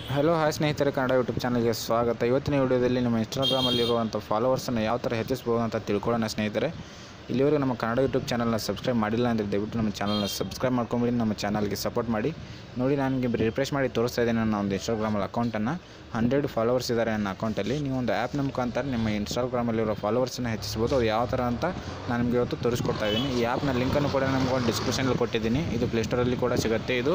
hello hi ಸ್ನೇಹಿತರೆ Kannada YouTube ಚಾನಲ್ಗೆ ಸ್ವಾಗತ ಇವತ್ತಿನ ವಿಡಿಯೋದಲ್ಲಿ ನಮ್ಮ ಇನ್ಸ್ಟಾಗ್ರಾಮಲ್ಲಿರುವಂಥ ಫಾಲೋವರ್ಸನ್ನು ಯಾವ ಥರ ಹೆಚ್ಚಿಸ್ಬೋದು ಅಂತ ತಿಳ್ಕೊಳ್ಳೋಣ ಸ್ನೇಹಿತರೆ ಇಲ್ಲಿವರೆಗೂ ನಮ್ಮ ಕನ್ನಡ ಯೂಟ್ಯೂಬ್ ಚಾನಲ್ನ ಸಬ್ಸ್ಕ್ರೈಬ್ ಮಾಡಿಲ್ಲ ಅಂದರೆ ದಯವಿಟ್ಟು ನಮ್ಮ ಚಾನಲ್ನ ಸಬ್ಸ್ಕ್ರೈಬ್ ಮಾಡ್ಕೊಂಬಿಡಿ ನಮ್ಮ ಚಾನಲ್ಗೆ ಸಪೋರ್ಟ್ ಮಾಡಿ ನೋಡಿ ನನಗೆ ರಿಫ್ರೆಶ್ ಮಾಡಿ ತೋರಿಸ್ತಾ ಇದ್ದೀನಿ ನನ್ನ ಒಂದು ಇನ್ಸ್ಟಾಗ್ರಾಮಲ್ಲಿ ಅಕೌಂಟನ್ನು ಹಂಡ್ರೆಡ್ ಫಾಲೋವರ್ಸ್ ಇದ್ದಾರೆ ನನ್ನ ಅಕೌಂಟಲ್ಲಿ ನೀವು ಒಂದು ಆ್ಯಪ್ನ ಮುಖಾಂತರ ನಿಮ್ಮ ಇನ್ಸ್ಟಾಗ್ರಾಮಲ್ಲಿರೋ ಫಾಲೋವರ್ಸನ್ನು ಹೆಚ್ಚಿಸ್ಬೋದು ಅದು ಯಾವ ಥರ ಅಂತ ನಾನು ನಿಮಗೆ ಇವತ್ತು ತೋರಿಸ್ಕೊಡ್ತಾ ಇದ್ದೀನಿ ಈ ಆ್ಯಪ್ನ ಲಿಂಕನ್ನು ಕೂಡ ನಮ್ಗೆ ಒಂದು ಡಿಸ್ಕ್ರಿಪ್ಷನಲ್ಲಿ ಕೊಟ್ಟಿದ್ದೀನಿ ಇದು ಪ್ಲೇಸ್ಟೋರಲ್ಲಿ ಕೂಡ ಸಿಗುತ್ತೆ ಇದು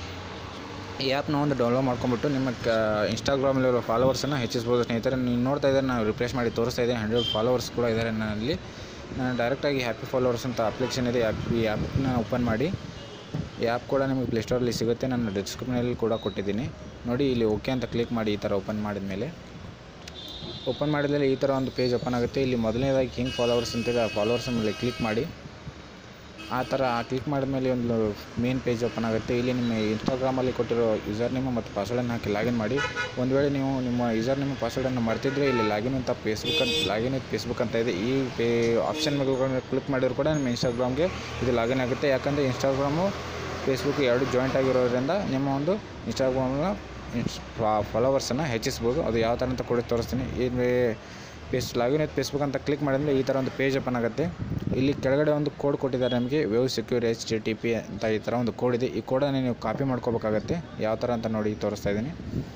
ಈ ಆ್ಯಪ್ನ ಒಂದು ಡೌನ್ಲೋಡ್ ಮಾಡ್ಕೊಂಬಿಟ್ಟು ನಿಮ್ಮ ಕ ಇನ್ಸ್ಟಾಗ್ರಾಮಲ್ಲಿರೋ ಫಾಲೋವರ್ಸನ್ನು ಹೆಚ್ಚಿಸ್ಬೋದು ಸ್ನೇಹಿತರೆ ನೀವು ನೋಡ್ತಾ ಇದ್ದಾರೆ ನಾನು ರಿಫ್ರೆಶ್ ಮಾಡಿ ತೋರಿಸ್ತಾ ಇದ್ದೀನಿ ಹಂಡ್ರೆಡ್ ಫಾಲೋವರ್ಸ್ ಕೂಡ ಇದ್ದಾರೆ ನನ್ನಲ್ಲಿ ನಾನು ಡೈರೆಕ್ಟಾಗಿ ಹ್ಯಾಪಿ ಫಾಲೋವರ್ಸ್ ಅಂತ ಅಪ್ಲಿಕೇಶನ್ ಇದೆ ಆ್ಯಪ್ ಈ ಆ್ಯಪ್ನ ಓಪನ್ ಮಾಡಿ ಈ ಆ್ಯಪ್ ಕೂಡ ನಿಮಗೆ ಪ್ಲೇಸ್ಟೋರಲ್ಲಿ ಸಿಗುತ್ತೆ ನಾನು ಡಿಸ್ಕ್ರಿಪ್ಷನಲ್ಲಿ ಕೂಡ ಕೊಟ್ಟಿದ್ದೀನಿ ನೋಡಿ ಇಲ್ಲಿ ಓಕೆ ಅಂತ ಕ್ಲಿಕ್ ಮಾಡಿ ಈ ಥರ ಓಪನ್ ಮಾಡಿದ ಮೇಲೆ ಓಪನ್ ಮಾಡಿದ್ಮೇಲೆ ಈ ಥರ ಒಂದು ಪೇಜ್ ಓಪನ್ ಆಗುತ್ತೆ ಇಲ್ಲಿ ಮೊದಲನೇದಾಗಿ ಹಿಂಗೆ ಫಾಲೋವರ್ಸ್ ಅಂತಿದೆ ಆ ಫಾಲೋವರ್ಸ್ ಮೇಲೆ ಕ್ಲಿಕ್ ಮಾಡಿ ಆ ಥರ ಕ್ಲಿಕ್ ಮಾಡಿದ್ಮೇಲೆ ಒಂದು ಮೇನ್ ಪೇಜ್ ಓಪನ್ ಆಗುತ್ತೆ ಇಲ್ಲಿ ನಿಮ್ಮ ಇನ್ಸ್ಟಾಗ್ರಾಮಲ್ಲಿ ಕೊಟ್ಟಿರೋ ಯೂಸರ್ ನೇಮ್ ಮತ್ತು ಪಾಸ್ವರ್ಡನ್ನು ಹಾಕಿ ಲಾಗಿನ್ ಮಾಡಿ ಒಂದು ವೇಳೆ ನೀವು ನಿಮ್ಮ ಯೂಸರ್ ನೇಮ್ ಪಾಸ್ವರ್ಡನ್ನು ಮರ್ತಿದ್ರೆ ಇಲ್ಲಿ ಲಾಗಿನ್ ಅಂತ ಫೇಸ್ಬುಕ್ ಅಂತ ಲಾಗಿನ್ ವಿತ್ ಫೇಸ್ಬುಕ್ ಅಂತ ಇದೆ ಈ ಪೇ ಆಪ್ಷನ್ ಮೇಲೆ ಕ್ಲಿಕ್ ಮಾಡಿದ್ರು ಕೂಡ ನಿಮ್ಮ ಇನ್ಸ್ಟಾಗ್ರಾಮ್ಗೆ ಇದು ಲಾಗಿನ್ ಆಗುತ್ತೆ ಯಾಕಂದರೆ ಇನ್ಸ್ಟಾಗ್ರಾಮು ಫೇಸ್ಬುಕ್ ಎರಡು ಜಾಯಿಂಟ್ ಆಗಿರೋದ್ರಿಂದ ನಿಮ್ಮ ಒಂದು ಇನ್ಸ್ಟಾಗ್ರಾಮ್ನ ಫಾಲೋವರ್ಸನ್ನು ಹೆಚ್ಚಿಸ್ಬೋದು ಅದು ಯಾವ ಥರ ಅಂತ ಕೂಡ ತೋರಿಸ್ತೀನಿ ಈ ಪೇಸ್ ಲಾಗಿನ್ ವಿತ್ ಫೇಸ್ಬುಕ್ ಅಂತ ಕ್ಲಿಕ್ ಮಾಡಿದ್ರೆ ಈ ಥರ ಒಂದು ಪೇಜ್ ಓಪನ್ ಆಗುತ್ತೆ ಇಲ್ಲಿ ಕೆಳಗಡೆ ಒಂದು ಕೋಡ್ ಕೊಟ್ಟಿದ್ದಾರೆ ನಮಗೆ ವೇವ್ secure H T T P ಅಂತ ಈ ಥರ ಒಂದು ಕೋಡ್ ಇದೆ ಈ ಕೋಡನ್ನು ನೀವು ಕಾಪಿ ಮಾಡ್ಕೋಬೇಕಾಗತ್ತೆ ಯಾವ ಥರ ಅಂತ ನೋಡಿ ತೋರಿಸ್ತಾ ಇದ್ದೀನಿ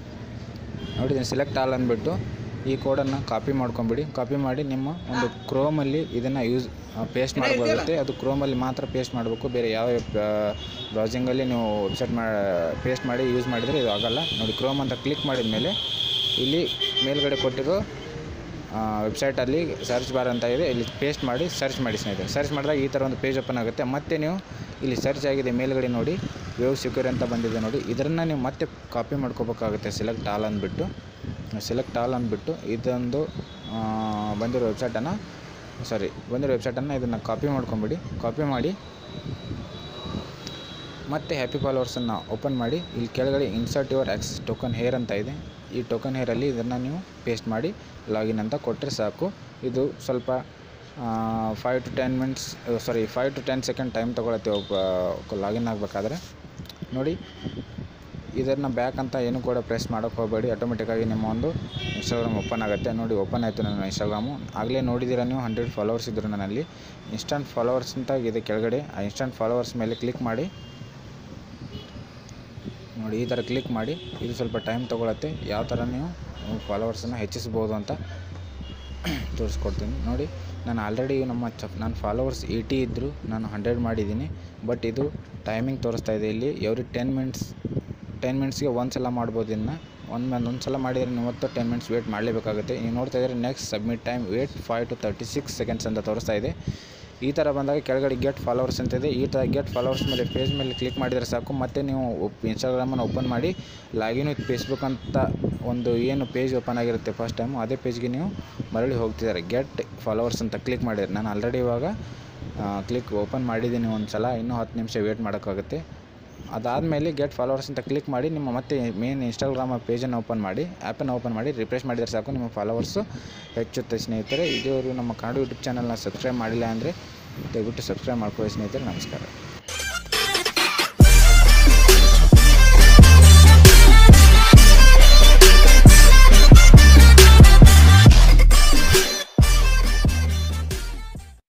ನೋಡಿ ಸೆಲೆಕ್ಟ್ ಆಲ್ ಅಂದ್ಬಿಟ್ಟು ಈ ಕೋಡನ್ನು ಕಾಪಿ ಮಾಡ್ಕೊಂಬಿಡಿ ಕಾಪಿ ಮಾಡಿ ನಿಮ್ಮ ಒಂದು ಕ್ರೋಮಲ್ಲಿ ಇದನ್ನು ಯೂಸ್ ಪೇಸ್ಟ್ ಮಾಡಬೇಕಾಗುತ್ತೆ ಅದು ಕ್ರೋಮಲ್ಲಿ ಮಾತ್ರ ಪೇಸ್ಟ್ ಮಾಡಬೇಕು ಬೇರೆ ಯಾವ ಬ್ರೌಸಿಂಗಲ್ಲಿ ನೀವು ವೆಬ್ಸೈಟ್ ಮಾ ಪೇಸ್ಟ್ ಮಾಡಿ ಯೂಸ್ ಮಾಡಿದರೆ ಇದು ಆಗೋಲ್ಲ ನೋಡಿ ಕ್ರೋಮ್ ಅಂತ ಕ್ಲಿಕ್ ಮಾಡಿದ ಮೇಲೆ ಇಲ್ಲಿ ಮೇಲ್ಗಡೆ ಕೊಟ್ಟಿರೋ ವೆಬ್ಸೈಟಲ್ಲಿ ಸರ್ಚ್ ಬಾರ್ ಅಂತ ಇದೆ ಇಲ್ಲಿ ಪೇಸ್ಟ್ ಮಾಡಿ ಸರ್ಚ್ ಮಾಡಿ ಸ್ನೇಹಿತರೆ ಸರ್ಚ್ ಮಾಡಿದಾಗ ಈ ಥರ ಒಂದು ಪೇಜ್ ಓಪನ್ ಆಗುತ್ತೆ ಮತ್ತೆ ನೀವು ಇಲ್ಲಿ ಸರ್ಚ್ ಆಗಿದೆ ಮೇಲ್ಗಡೆ ನೋಡಿ ವೇವ್ ಸೆಕ್ಯೂರ್ ಅಂತ ಬಂದಿದೆ ನೋಡಿ ಇದನ್ನು ನೀವು ಮತ್ತೆ ಕಾಪಿ ಮಾಡ್ಕೋಬೇಕಾಗುತ್ತೆ ಸೆಲೆಕ್ಟ್ ಆಲ್ ಅಂದ್ಬಿಟ್ಟು ಸೆಲೆಕ್ಟ್ ಆಲ್ ಅಂದ್ಬಿಟ್ಟು ಇದೊಂದು ಬಂದಿರೋ ವೆಬ್ಸೈಟನ್ನು ಸಾರಿ ಬಂದಿರೋ ವೆಬ್ಸೈಟನ್ನು ಇದನ್ನು ಕಾಪಿ ಮಾಡ್ಕೊಂಬಿಡಿ ಕಾಪಿ ಮಾಡಿ ಮತ್ತು ಹ್ಯಾಪಿ ಫಾಲೋವರ್ಸನ್ನು ಓಪನ್ ಮಾಡಿ ಇಲ್ಲಿ ಕೆಳಗಡೆ insert your access token here ಅಂತ ಇದೆ ಈ ಟೋಕನ್ ಹೇರಲ್ಲಿ ಇದನ್ನು ನೀವು ಪೇಸ್ಟ್ ಮಾಡಿ ಲಾಗಿನ್ ಅಂತ ಕೊಟ್ಟರೆ ಸಾಕು ಇದು ಸ್ವಲ್ಪ five to ten minutes sorry five to ten second time ತೊಗೊಳತ್ತೆ ಒಬ್ಬ ಲಾಗಿನ್ ಆಗಬೇಕಾದ್ರೆ ನೋಡಿ ಇದನ್ನು ಬ್ಯಾಕ್ ಅಂತ ಏನು ಕೂಡ ಪ್ರೆಸ್ ಮಾಡೋಕ್ಕೆ ಹೋಗಬೇಡಿ ಆಟೋಮೆಟಿಕ್ಕಾಗಿ ನಿಮ್ಮ ಒಂದು ಇನ್ಸ್ಟಾಗ್ರಾಮ್ ಓಪನ್ ಆಗುತ್ತೆ ನೋಡಿ ಓಪನ್ ಆಯಿತು ನನ್ನ ಇನ್ಸ್ಟಾಗ್ರಾಮು ಆಗಲೇ ನೋಡಿದ್ದೀರ ನೀವು ಹಂಡ್ರೆಡ್ ಫಾಲೋವರ್ಸ್ ಇದ್ದರು ನನ್ನಲ್ಲಿ ಇನ್ಸ್ಟಂಟ್ ಫಾಲೋವರ್ಸ್ ಅಂತ ಇದೆ ಕೆಳಗಡೆ ಆ ಇನ್ಸ್ಟಂಟ್ ಫಾಲೋವರ್ಸ್ ಮೇಲೆ ಕ್ಲಿಕ್ ಮಾಡಿ ನೋಡಿ ಈ ಥರ ಕ್ಲಿಕ್ ಮಾಡಿ ಇದು ಸ್ವಲ್ಪ ಟೈಮ್ ತೊಗೊಳತ್ತೆ ಯಾವ ಥರ ನೀವು ಫಾಲೋವರ್ಸನ್ನು ಹೆಚ್ಚಿಸ್ಬೋದು ಅಂತ ತೋರಿಸ್ಕೊಡ್ತೀನಿ ನೋಡಿ ನಾನು ಆಲ್ರೆಡಿ ನಮ್ಮ ಚ ನನ್ನ ಫಾಲೋವರ್ಸ್ ಏಯ್ಟಿ ಇದ್ದರು ನಾನು ಹಂಡ್ರೆಡ್ ಮಾಡಿದ್ದೀನಿ ಬಟ್ ಇದು ಟೈಮಿಂಗ್ ತೋರಿಸ್ತಾ ಇದೆ ಇಲ್ಲಿ ಎವ್ರಿ ಟೆನ್ ಮಿನಿಟ್ಸ್ ಟೆನ್ ಮಿನಿಟ್ಸ್ಗೆ ಒಂದು ಸಲ ಮಾಡ್ಬೋದು ಇನ್ನು ಒಂದು ಒಂದು ಸಲ ಮಾಡಿದರೆ ನೀವು ಮತ್ತು ಟೆನ್ ಮಿನಿಟ್ಸ್ ವೇಟ್ ಮಾಡಲೇಬೇಕಾಗುತ್ತೆ ನೀವು ನೋಡ್ತಾ ಇದ್ದರೆ next submit time wait five to thirty six seconds ಅಂತ ತೋರಿಸ್ತಾ ಇದೆ ಈ ಥರ ಬಂದಾಗ ಕೆಳಗಡೆ ಗೆಟ್ ಫಾಲೋವರ್ಸ್ ಅಂತಿದೆ ಈ ಥರ ಗೆಟ್ ಫಾಲೋವರ್ಸ್ ಮೇಲೆ ಪೇಜ್ ಮೇಲೆ ಕ್ಲಿಕ್ ಮಾಡಿದರೆ ಸಾಕು ಮತ್ತು ನೀವು ಇನ್ಸ್ಟಾಗ್ರಾಮನ್ನು ಓಪನ್ ಮಾಡಿ ಲಾಗಿನ್ ವಿತ್ ಫೇಸ್ಬುಕ್ ಅಂತ ಒಂದು ಏನು ಪೇಜ್ ಓಪನ್ ಆಗಿರುತ್ತೆ ಫಸ್ಟ್ ಟೈಮು ಅದೇ ಪೇಜ್ಗೆ ನೀವು ಮರಳಿ ಹೋಗ್ತಿದ್ದಾರೆ ಗೆಟ್ ಫಾಲೋವರ್ಸ್ ಅಂತ ಕ್ಲಿಕ್ ಮಾಡಿದ್ರೆ ನಾನು ಆಲ್ರೆಡಿ ಇವಾಗ ಕ್ಲಿಕ್ ಓಪನ್ ಮಾಡಿದ್ದೀನಿ ಒಂದು ಸಲ ಇನ್ನೂ ಹತ್ತು ನಿಮಿಷ ವೇಟ್ ಮಾಡೋಕ್ಕಾಗುತ್ತೆ ಅದಾದಮೇಲೆ ಗೆಟ್ ಫಾಲೋವರ್ಸ್ ಅಂತ ಕ್ಲಿಕ್ ಮಾಡಿ ನಿಮ್ಮ ಮತ್ತೆ ಮೇನ್ ಇನ್ಸ್ಟಾಗ್ರಾಮ್ ಪೇಜನ್ನು ಓಪನ್ ಮಾಡಿ ಆ್ಯಪನ್ನು ಓಪನ್ ಮಾಡಿ ರಿಫ್ರೆಶ್ ಮಾಡಿದರೆ ಸಾಕು ನಿಮ್ಮ ಫಾಲೋವರ್ಸು ಹೆಚ್ಚುತ್ತೆ ಸ್ನೇಹಿತರೆ ಇದೇವರು ನಮ್ಮ ಕನ್ನಡ ಯೂಟ್ಯೂಬ್ ಚಾನಲ್ನ ಸಬ್ಸ್ಕ್ರೈಬ್ ಮಾಡಿಲ್ಲ ಅಂದರೆ ದಯವಿಟ್ಟು ಸಬ್ಸ್ಕ್ರೈಬ್ ಮಾಡ್ಕೊಳ್ಳಿ ಸ್ನೇಹಿತರೆ ನಮಸ್ಕಾರ